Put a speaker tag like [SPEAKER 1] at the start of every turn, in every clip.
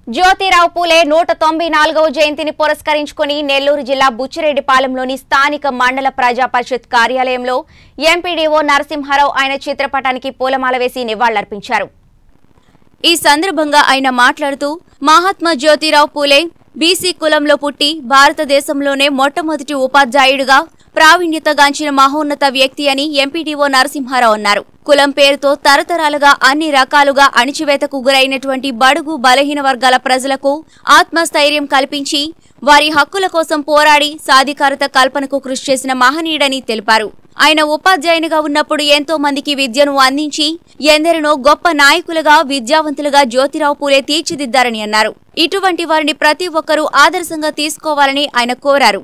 [SPEAKER 1] జ్యోతిరావు పూలే నూట తొంభై నాలుగవ జయంతిని పురస్కరించుకుని నెల్లూరు జిల్లా బుచ్చిరెడ్డిపాలెంలోని స్థానిక మండల ప్రజా పరిషత్ కార్యాలయంలో ఎంపీడీఓ నరసింహారావు ఆయన చిత్రపటానికి పూలమాల వేసి నివాళులర్పించారు ఈ సందర్భంగా ఆయన మాట్లాడుతూ మహాత్మా జ్యోతిరావు పూలే బీసీ కులంలో పుట్టి భారతదేశంలోనే మొట్టమొదటి ఉపాధ్యాయుడిగా ప్రావీణ్యతగాంచిన మహోన్నత వ్యక్తి అని ఎంపీడీఓ నరసింహారావు అన్నారు కులం పేరుతో తరతరాలుగా అన్ని రకాలుగా అణిచివేతకు గురైనటువంటి బడుగు బలహీన వర్గాల ప్రజలకు ఆత్మస్థైర్యం కల్పించి వారి హక్కుల కోసం పోరాడి సాధికారత కల్పనకు కృషి చేసిన మహనీయుడని తెలిపారు ఆయన ఉపాధ్యాయునిగా ఉన్నప్పుడు ఎంతో మందికి విద్యను అందించి ఎందరినో గొప్ప నాయకులుగా విద్యావంతులుగా జ్యోతిరావు పూలే తీర్చిదిద్దారని అన్నారు ఇటువంటి వారిని ప్రతి ఒక్కరూ ఆదర్శంగా తీసుకోవాలని ఆయన కోరారు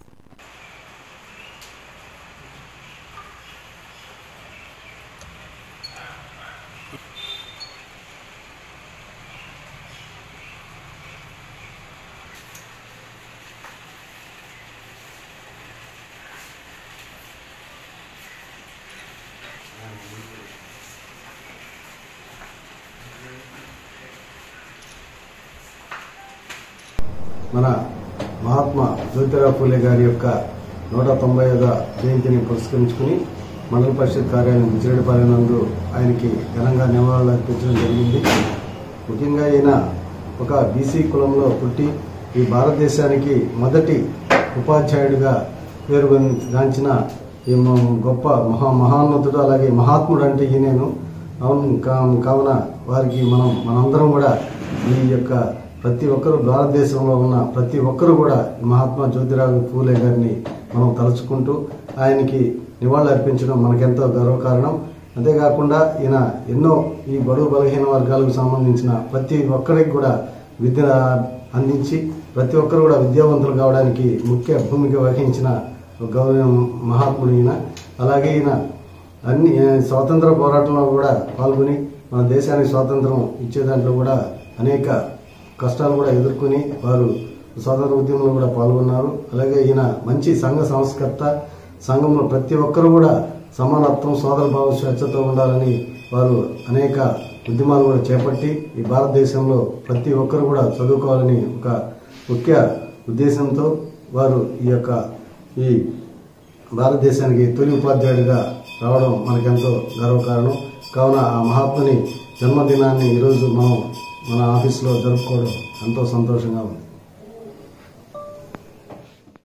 [SPEAKER 2] మన మహాత్మా జ్యోతిరావు పూలే గారి యొక్క నూట తొంభై ఐదో జయంతిని పురస్కరించుకుని మండల పరిషత్ కార్యాలయం బుచ్చిరెడ్డిపాలెం నందు ఆయనకి ఘనంగా నివాళులు అర్పించడం జరిగింది ముఖ్యంగా ఈయన ఒక బీసీ కులంలో పుట్టి ఈ భారతదేశానికి మొదటి ఉపాధ్యాయుడిగా పేరు గాంచిన ఈ మ- గొప్ప మహా మహాన్నతుడు అలాగే మహాత్ముడు అంటే ఈయనేను అవును కా- కావున వారికి మనం మనందరం కూడా ఈ యొక్క ప్రతి ఒక్కరు భారతదేశంలో ఉన్న ప్రతి ఒక్కరు కూడా మహాత్మా జ్యోతిరావు పూలే గారిని మనం తలుచుకుంటూ ఆయనకి నివాళులు అర్పించడం మనకెంతో గర్వకారణం అంతేకాకుండా ఈయన ఎన్నో ఈ బడుగు బలహీన వర్గాలకు సంబంధించిన ప్రతి ఒక్కరికి కూడా విద్య అందించి ప్రతి ఒక్కరు కూడా విద్యావంతులు కావడానికి ముఖ్య భూమిక వహించిన ఒక గౌరవ మహాత్ముడు ఈయన అలాగే ఈయన అన్ని ఏ, స్వాతంత్ర పోరాటంలో కూడా పాల్గొని మన దేశానికి స్వాతంత్రం ఇచ్చే దాంట్లో కూడా అనేక కష్టాలు కూడా ఎదుర్కొని వారు స్వాతంత్ర ఉద్యమంలో కూడా పాల్గొన్నారు అలాగే ఈయన మంచి సంఘ సంస్కర్త సంఘంలో ప్రతి ఒక్కరు కూడా సమానత్వం సోదర భావ స్వేచ్ఛతో ఉండాలని వారు అనేక ఉద్యమాలు కూడా చేపట్టి ఈ భారతదేశంలో ప్రతి ఒక్కరు కూడా చదువుకోవాలని ఒక ముఖ్య ఉద్దేశంతో వారు ఈ యొక్క ఈ భారతదేశానికి తొలి ఉపాధ్యాయుడిగా రావడం మనకెంతో గర్వకారణం కావున ఆ మహాత్ముని జన్మదినాన్ని ఈరోజు మనం మన ఆఫీస్లో జరుపుకోవడం ఎంతో సంతోషంగా ఉంది